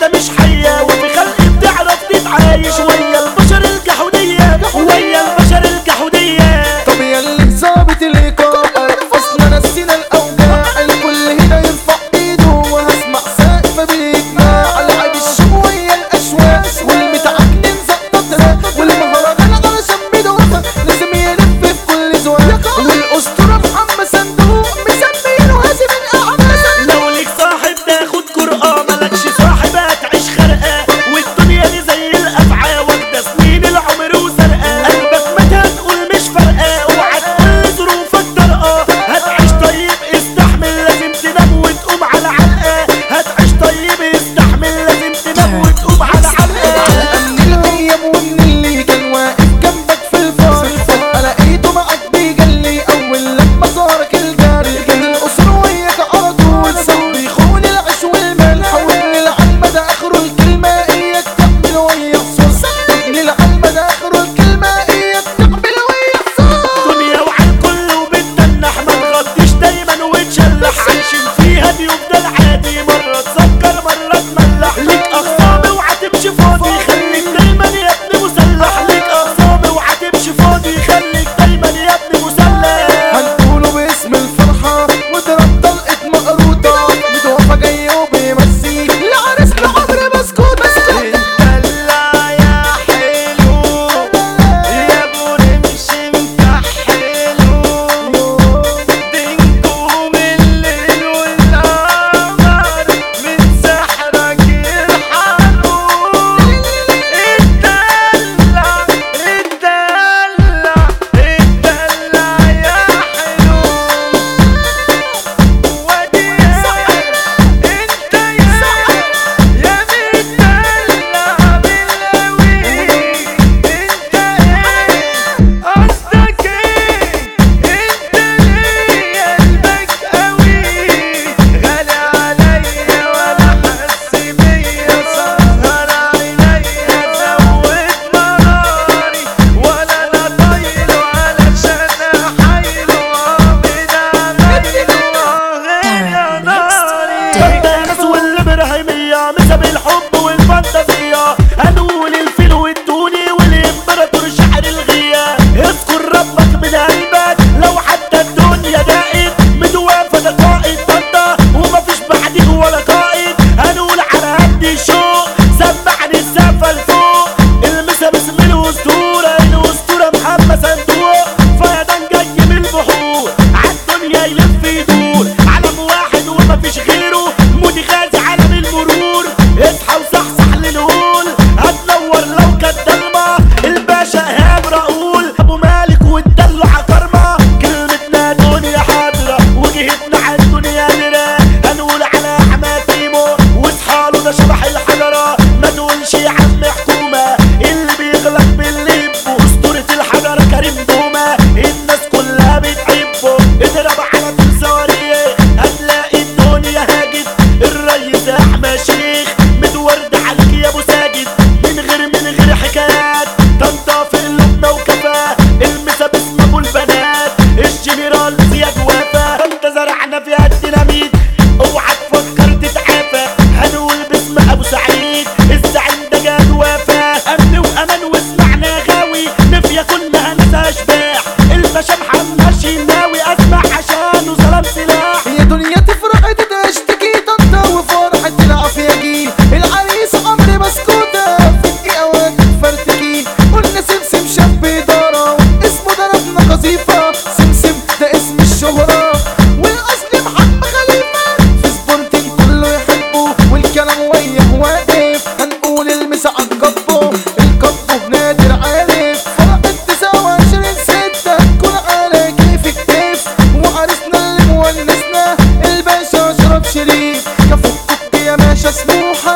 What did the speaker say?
واحدة مش حية وفي خلق بتعرف تتعايش ويا البشر الجحودية ويا البشر الجحودية طب يا اللي ظابط الايقاع اصلا نسينا الاوجاع الكل هنا يرفع ايده وهسمع سقف بالاجماع لعب الشوية الاشواق والمتعكنين زقطتنا والمهرجان علشان بدوفة لازم يلف في كل زوايا والاسطورة محمد صندوق مسمينه هازم الاعمال لو ليك صاحب تاخد قرآن ملكش صاحب هتعيش خرقة والدنيا دي زي الأفعى واخدة سنين العمر وسرقة قلبك متى تقول مش فارقة اوعى تقول ظروفك طرقة هتعيش طيب استحمل لازم تنام وتقوم على علقة هتعيش طيب استحمل لازم تنام وتقوم على علقة من الايام ومن اللي كان واقف جنبك في الفار فجأة لقيته معاك بيجلي اول لما صارك الجري كان الاسر وياك على طول ساب بيخون العيش والملح وابن العلمة ده اخره الكلمة اياك تعمل ويا الصوص ابن العلمة ده اخره الكلمة اياك تعمل ويا الصوص دنيا وعلى الكل وبتنح ما تغطيش دايما وتشلح عايشين فيها دي وبدل عادي مرة تسكر مرة تملح ليك أخصام اوعى تمشي فاضي خليك دايما يا ابني مسلح ليك أخصام اوعى تمشي فاضي خليك دايما يا ابني مسلح هنقوله باسم الفرحة واضرب طلقة مقروطة متوفى جاي وبيمسيك العرس لعمر بسكوت اتدلع يا حلو يا ابو رمش مكحلو بينكم الليل والقمر من سحرك يرحلوا اتدلع اتدلع اتدلع يا حلو ودي انت يا يا متدلع بالقوي انت ايه قصدك ايه انت ليه قلبك قوي غالي عليا ولا حس بيا سهر عينيا زود مراري ولا انا طايله علشان احايله من عمايله غير يا ناري الناس والابراهيميه مسب الحب والفانتازيه هنقول الفيل والدوني والامبراطور شعر الغيا اذكر ربك من قلبك لو حتى الدنيا دقت متوافى ده قائد طنطا ومفيش بعديه ولا قائد هنقول على قد الشوق سمعني السقفه لفوق المسا باسم الاسطوره الاسطوره محمد صندوق فيضان جاي من البحور عالدنيا يلف يدور علم واحد ومفيش غيره مودي غازي عالم المرور اصحى وصحصح للهول هتنور لو كانت ضلمه الباشا ايهاب راؤول ابو مالك والدلع كرمه كلمتنا دنيا حاضره وجهتنا على الدنيا نرى هنقول على احمد تيمو واصحاله ده شبح الحضره ما تقولش يا عم حكومه اللي بيغلط باللي يبقوا اسطوره الحضره كريم دومه الناس كلها بتحبه اضرب على طول صواريخ هتلاقي الدنيا هاجت الريس احمد شيخ متورد عليك يا ابو ساجد من غير من غير حكايات طنطا في اللبنه وكفاه المسا باسم ابو البنات الجنرال زياد وفا انت زرعنا فيها الديناميت اوعى تفكر تتعافى هنقول باسم ابو سعيد الزعيم ده جاد وفا امن وامان واسمعنا غاوي نفيا كلها ناس اشباح الباشا محمد شناوي اسمع عشانه سلام سلاح يا دنيا تفرح تشتكي طنطا وفرحة العافية جيل العريس عمري بسكوتة في دقيقة واقف فرتكين قلنا سمسم شاب إدارة اسمه ضربنا قذيفة سمسم ده اسم الشهرة والأصل محمد خليفة في سبورتين كله يحبه والكلام وياه واقف هنقول المسا عن كبه الكبه نادر عارف فرقة تسعة وعشرين ستة كل على كيف كتيف وعرسنا اللي مونسنا الباشا اشرف شريف كفو يا باشا سموحة